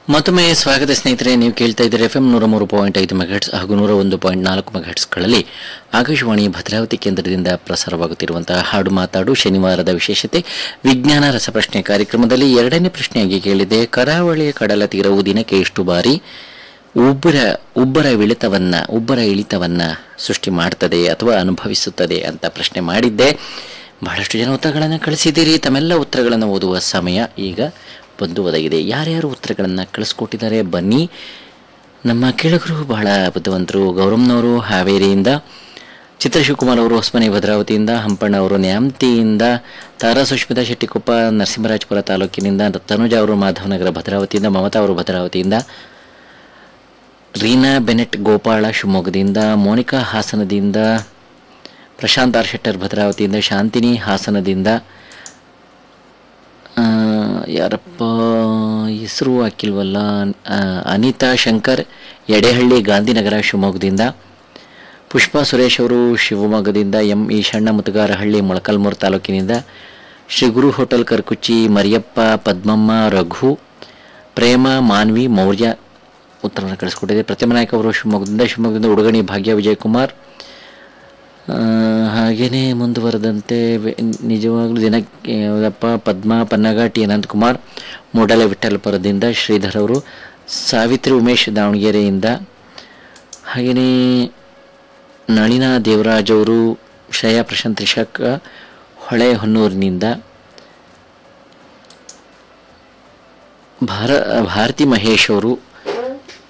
ಮತ್ತೊಮ್ಮೆ ಸ್ವಾಗತ ಸ್ನೇಹಿತರೆ ನೀವು ಕೇಳ್ತಾ ಇದ್ದೀರಿ ಎಫ್ ಎಂ ನೂರ ಮೂರು ಪಾಯಿಂಟ್ ಐದು ಮೆಗಾಟ್ಸ್ ಹಾಗೂ ನೂರ ಒಂದು ಪಾಯಿಂಟ್ ನಾಲ್ಕು ಮೆಗಾಟ್ಸ್ಗಳಲ್ಲಿ ಆಕಾಶವಾಣಿ ಭದ್ರಾವತಿ ಕೇಂದ್ರದಿಂದ ಪ್ರಸಾರವಾಗುತ್ತಿರುವಂತಹ ಹಾಡು ಮಾತಾಡು ಶನಿವಾರದ ವಿಶೇಷತೆ ವಿಜ್ಞಾನ ರಸಪ್ರಶ್ನೆ ಕಾರ್ಯಕ್ರಮದಲ್ಲಿ ಎರಡನೇ ಪ್ರಶ್ನೆಯಾಗಿ ಕೇಳಿದೆ ಕರಾವಳಿಯ ಕಡಲ ತೀರವು ದಿನಕ್ಕೆ ಎಷ್ಟು ಬಾರಿ ಉಬ್ಬರ ಉಬ್ಬರ ಇಳಿತವನ್ನ ಉಬ್ಬರ ಇಳಿತವನ್ನ ಸೃಷ್ಟಿ ಮಾಡ್ತದೆ ಅಥವಾ ಅನುಭವಿಸುತ್ತದೆ ಅಂತ ಪ್ರಶ್ನೆ ಮಾಡಿದ್ದೆ ಬಹಳಷ್ಟು ಜನ ಉತ್ತರಗಳನ್ನು ಕಳಿಸಿದ್ದೀರಿ ತಮ್ಮೆಲ್ಲ ಉತ್ತರಗಳನ್ನು ಓದುವ ಸಮಯ ಈಗ ಬಂದು ಒದಗಿದೆ ಯಾರ್ಯಾರು ಉತ್ತರಗಳನ್ನು ಕಳಿಸ್ಕೊಟ್ಟಿದ್ದಾರೆ ಬನ್ನಿ ನಮ್ಮ ಕೇಳಗರು ಬಹಳ ಬುದ್ಧಿವಂತರು ಗೌರಮ್ನವರು ಹಾವೇರಿಯಿಂದ ಚಿತ್ರ ಶಿವಕುಮಾರ್ ಅವರು ಹೊಸಮನೆ ಭದ್ರಾವತಿಯಿಂದ ಹಂಪಣ್ಣ ಅವರು ನ್ಯಾಮತಿಯಿಂದ ತಾರಾ ಸುಷ್ಮಿತಾ ಶೆಟ್ಟಿಕೊಪ್ಪ ನರಸಿಂಹರಾಜಪುರ ತಾಲೂಕಿನಿಂದ ತನುಜ ಅವರು ಮಾಧವನಗರ ಭದ್ರಾವತಿಯಿಂದ ಮಮತಾ ಅವರು ಭದ್ರಾವತಿಯಿಂದ ರೀನಾ ಬೆನೆಟ್ ಗೋಪಾಳ ಶಿವಮೊಗ್ಗದಿಂದ ಮೋನಿಕಾ ಹಾಸನದಿಂದ ಪ್ರಶಾಂತ್ ಆರ್ ಶೆಟ್ಟರ್ ಭದ್ರಾವತಿಯಿಂದ ಶಾಂತಿನಿ ಹಾಸನದಿಂದ ಆ, ಯಾರಪ್ಪ ಹೆಸರು ಹಾಕಿಲ್ವಲ್ಲ ಆ, ಅನಿತಾ ಶಂಕರ್ ಎಡೆಹಳ್ಳಿ ಗಾಂಧಿನಗರ ಶಿವಮೊಗ್ಗದಿಂದ ಪುಷ್ಪಾ ಸುರೇಶ್ ಅವರು ಶಿವಮೊಗ್ಗದಿಂದ ಎಂ ಈಶಣ್ಣ ಮುತುಗಾರಹಳ್ಳಿ ಮೊಳಕಲ್ಮೂರು ತಾಲೂಕಿನಿಂದ ಶ್ರೀ ಗುರು ಹೋಟೆಲ್ ಕರ್ಕುಚ್ಚಿ ಮರಿಯಪ್ಪ ಪದ್ಮಮ್ಮ ರಘು ಪ್ರೇಮ ಮಾನ್ವಿ ಮೌರ್ಯ ಉತ್ತರವನ್ನು ಕಳಿಸ್ಕೊಟ್ಟಿದೆ ಪ್ರತಿಮಾ ನಾಯಕ್ ಅವರು ಶಿವಮೊಗ್ಗದಿಂದ ಶಿವಮೊಗ್ಗದಿಂದ ಉಡುಗಣಿ ಭಾಗ್ಯ ವಿಜಯಕುಮಾರ್ ಆ, ಹಾಗೇನೇ ಮುಂದುವರೆದಂತೆ ವೆ- ನಿಜವಾಗ್ಲೂ ದಿನಕ್ಕೆ ಯಾವುದಪ್ಪ ಪದ್ಮ ಪನ್ನಗ ಟಿ ಅನಂತಕುಮಾರ್ ಮೂಡಲ ವಿಠ್ಠಲಪುರದಿಂದ ಶ್ರೀಧರ್ ಅವರು ಸಾವಿತ್ರಿ ಉಮೇಶ್ ದಾವಣಗೆರೆಯಿಂದ ಹಾಗೆಯೇ ನಳಿನಾ ದೇವರಾಜ್ ಅವರು ಶ್ರೇಯಾ ಪ್ರಶಾಂತ್ ರಿಷಕ್ ಹೊಳೆ ಹೊನ್ನೂರಿನಿಂದ ಭಾರ ಭಾರತಿ ಮಹೇಶ್ ಅವರು